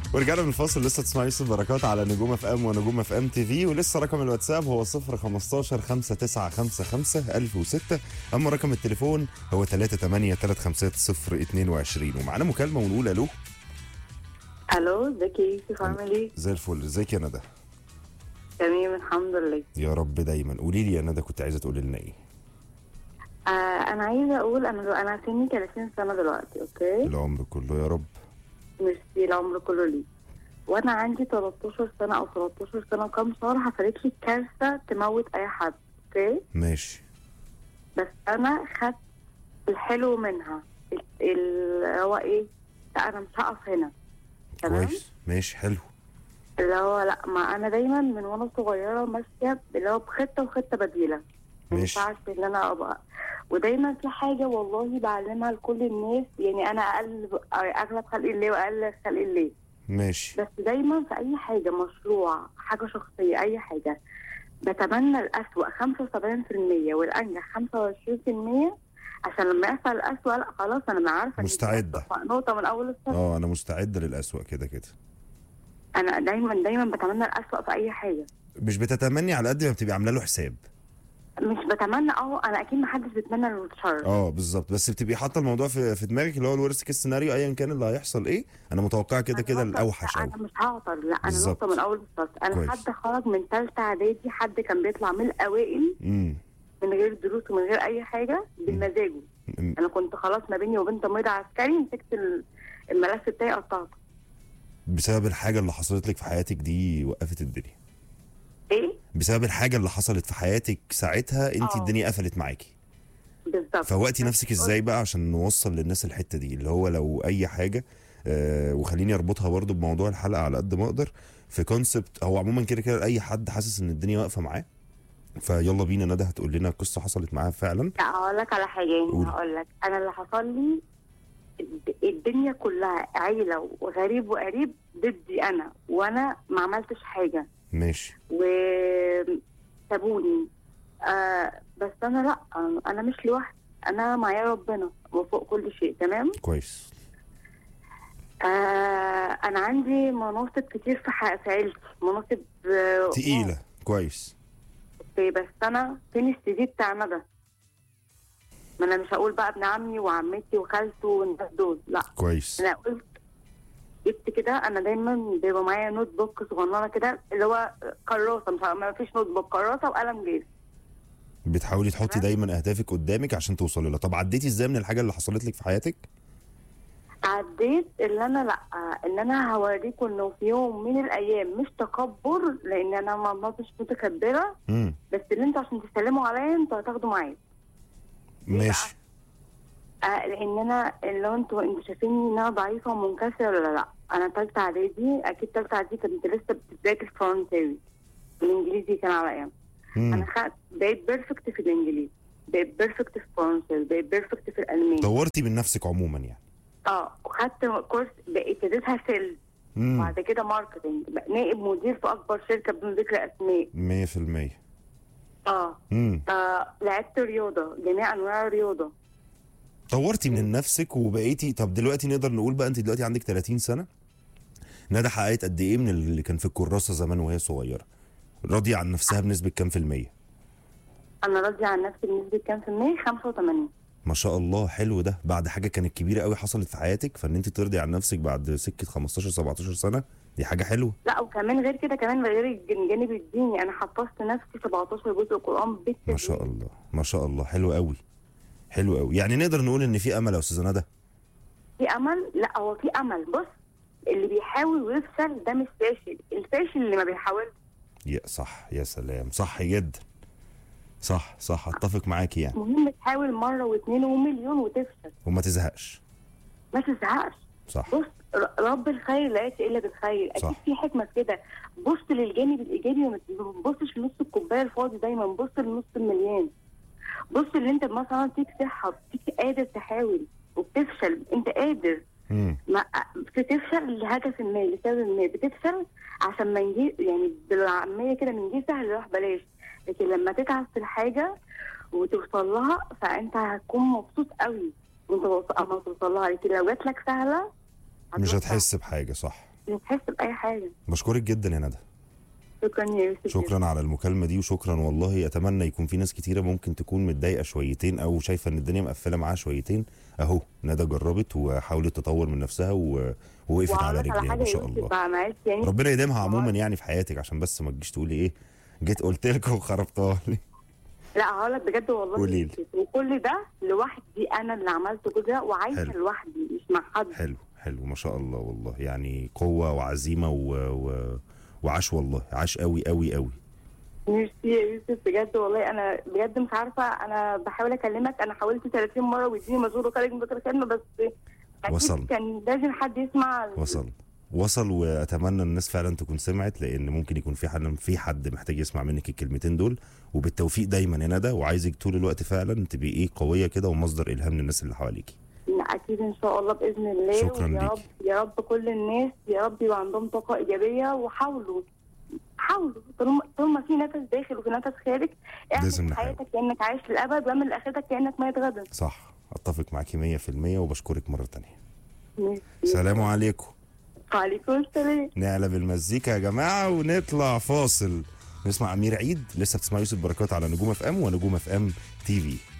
ورجعنا من الفاصل لسه تسمع يوسف بركات على نجوم اف ام ونجوم اف ام تي في ولسه رقم الواتساب هو 015 5955 1006 اما رقم التليفون هو 38 350 22 ومعانا مكالمه ونقول الو الو ازيك يا يوسف عامل ايه؟ زي الفل ازيك يا ندى تمام الحمد لله يا رب دايما قولي لي يا ندى كنت عايزه تقولي لنا ايه آه انا عايزه اقول انا انا سني 30 سنه دلوقتي اوكي العمر كله يا رب ميرسي العمر كله ليه وانا عندي 13 سنه او 13 سنه وكام شهر حصلت لي كارثه تموت اي حد اوكي ماشي بس انا خدت الحلو منها ال- ال- هو ايه لا انا مش هقف هنا تمام كويس ماشي حلو اللي هو لا ما انا دايما من وانا صغيره ماشيه اللي هو بخطه وخطه بديله ما ماشي. ينفعش ان انا ابقى ودايما في حاجه والله بعلمها لكل الناس يعني انا اقل اغلب خلق الله واقل خلق الله ماشي بس دايما في اي حاجه مشروع حاجه شخصيه اي حاجه بتمنى الاسوأ 75% والانجح 25% عشان لما يحصل الاسوأ لا خلاص انا ما عارفه إن دي مستعدة. أسوأ نقطه من اول السنه اه انا مستعده للاسوأ كده كده انا دايما دايما بتمنى الاسوأ في اي حاجه مش بتتمني على قد ما بتبقي عامله له حساب مش بتمنى اه انا اكيد ما حدش بيتمنى له الشر اه بالظبط بس بتبقي حاطه الموضوع في, في دماغك اللي هو الورست كيس سيناريو ايا كان اللي هيحصل ايه انا متوقعه كده كده أنا الاوحش قوي انا مش هعطل لا انا بالظبط. نقطه من اول السطر انا كويس. حد خرج من ثالثه اعدادي حد كان بيطلع من الاوائل امم من غير دروس ومن غير اي حاجه بمزاجه أمم. انا كنت خلاص ما بيني وبين تمريض عسكري مسكت ال- الملف بتاعي قطعته بسبب الحاجه اللي حصلت لك في حياتك دي وقفت الدنيا ايه بسبب الحاجه اللي حصلت في حياتك ساعتها انت آه. الدنيا قفلت معاكي بالظبط فوقتي نفسك ازاي بقى عشان نوصل للناس الحته دي اللي هو لو اي حاجه آه وخليني اربطها برضو بموضوع الحلقه على قد ما اقدر في كونسبت هو عموما كده كده اي حد حاسس ان الدنيا واقفه معاه فيلا بينا ندى هتقول لنا قصه حصلت معاها فعلا لا هقول لك على حاجه يعني قولي. هقول لك انا اللي حصل لي الد- الدنيا كلها عيله وغريب وقريب ضدي انا وانا ما عملتش حاجه ماشي وسابوني آه بس انا لا انا مش لوحدي انا معايا ربنا وفوق كل شيء تمام كويس آه انا عندي مناصب كتير في ح- في عيلتي مناصب آه، تقيله كويس اوكي بس انا فين السي في بتاع ندى ما انا مش هقول بقى ابن عمي وعمتي وخالته والناس دول لا كويس انا قلت جبت كده انا دايما بيبقى معايا نوت بوك صغننه كده اللي هو كراسه مش ما فيش نوت بوك كراسه وقلم جاف بتحاولي تحطي تمام. دايما اهدافك قدامك عشان توصلي لها طب عديتي ازاي من الحاجه اللي حصلت لك في حياتك عديت اللي انا لا ان انا هوريكم انه في يوم من الايام مش تكبر لان انا ما ما مش متكبره امم بس اللي انتوا عشان تسلموا عليا انتوا هتاخدوا معايا ماشي آه لان انا اللي هو انتوا انتوا شايفيني ان انا ضعيفه ومنكسره ولا لا انا تالتة اعدادي اكيد تالتة اعدادي كنت لسه بتذاكر فرنساوي الانجليزي كان على ايام مم. انا خدت بقيت بيرفكت في الانجليزي بقيت بيرفكت في الفرنساوي بقيت بيرفكت في الالماني طورتي من نفسك عموما يعني اه وخدت كورس بقيت ابتديتها سيلز امم بعد كده ماركتنج بقى نائب مدير في اكبر شركه بدون ذكر اسماء 100% اه امم آه، لعبت رياضه جميع انواع الرياضه طورتي من نفسك وبقيتي طب دلوقتي نقدر نقول بقى انت دلوقتي عندك 30 سنه ندى حققت قد ايه من اللي كان في الكراسه زمان وهي صغيره راضيه عن نفسها بنسبه كام في الميه انا راضيه عن نفسي بنسبه كام في المية 85 ما شاء الله حلو ده بعد حاجه كانت كبيره قوي حصلت في حياتك فان انت ترضي عن نفسك بعد سكه 15 17 سنه دي حاجه حلوه لا وكمان غير كده كمان غير الجانب الديني انا حفظت نفسي 17 جزء قران بالتدريج ما شاء الله ما شاء الله حلو قوي حلو قوي يعني نقدر نقول ان في امل يا استاذه ندى في امل لا هو في امل بص اللي بيحاول ويفشل ده مش فاشل الفاشل اللي ما بيحاولش يا صح يا سلام صح جدا صح صح اتفق معاكي يعني المهم تحاول مره واثنين ومليون وتفشل وما تزهقش ما تزهقش صح بص ر- رب الخير لا ياتي الا بالخير اكيد صح. في حكمه في كده بص للجانب الايجابي وما تبصش لنص الكوبايه الفاضي دايما بص لنص المليان بص اللي انت مثلا فيك صحه فيك قادر تحاول وبتفشل انت قادر امم ما بتفشل لهدف ما لسبب ما بتفشل عشان ما نجي يعني بالعاميه كده من جه سهل راح بلاش لكن لما تتعب في الحاجه وتوصل لها فانت هتكون مبسوط قوي وانت وص- اما توصل لها لكن لو جات لك سهله مش هتروح هتحس بحاجه صح مش هتحس باي حاجه بشكرك جدا يا ندى شكرا يا يوسف شكرا على المكالمه دي وشكرا والله اتمنى يكون في ناس كتيره ممكن تكون متضايقه شويتين او شايفه ان الدنيا مقفله معاها شويتين اهو ندى جربت وحاولت تطور من نفسها و... ووقفت على وأقول لك رجليها حاجة ما يا شاء يوسف الله بقى معلش يعني ربنا يديمها عموما يعني في حياتك عشان بس ما تجيش تقولي ايه جيت قلت لك وخربتها لي لا هقول لك بجد والله قولي لي. يوسف، وكل ده لوحدي انا اللي عملته كل ده وعايشه حلو. لوحدي مش مع حد حلو حلو ما شاء الله والله يعني قوه وعزيمه و... و... وعاش والله عاش قوي قوي قوي ميرسي يا يوسف بجد والله انا بجد مش عارفه انا بحاول اكلمك انا حاولت 30 مره واديني مشغول وخارج من كتر كلمه بس أكيد وصل. كان لازم حد يسمع وصل وصل واتمنى الناس فعلا تكون سمعت لان ممكن يكون في حد في حد محتاج يسمع منك الكلمتين دول وبالتوفيق دايما يا ندى وعايزك طول الوقت فعلا تبقي ايه قويه كده ومصدر الهام للناس اللي حواليكي اكيد ان شاء الله باذن الله شكراً ويا ليكي. رب يا رب كل الناس يا رب يبقى عندهم طاقه ايجابيه وحاولوا حاولوا طالما طول ما في نفس داخل وفي نفس خارج اعمل لازم في نحاول. حياتك كانك عايش للابد واعمل لاخرتك كانك ميت غدا صح اتفق معاكي 100% وبشكرك مره تانية ميرسي. سلام عليكم وعليكم السلام نعلى بالمزيكا يا جماعه ونطلع فاصل نسمع امير عيد لسه بتسمع يوسف بركات على نجوم اف ام ونجوم اف ام تي في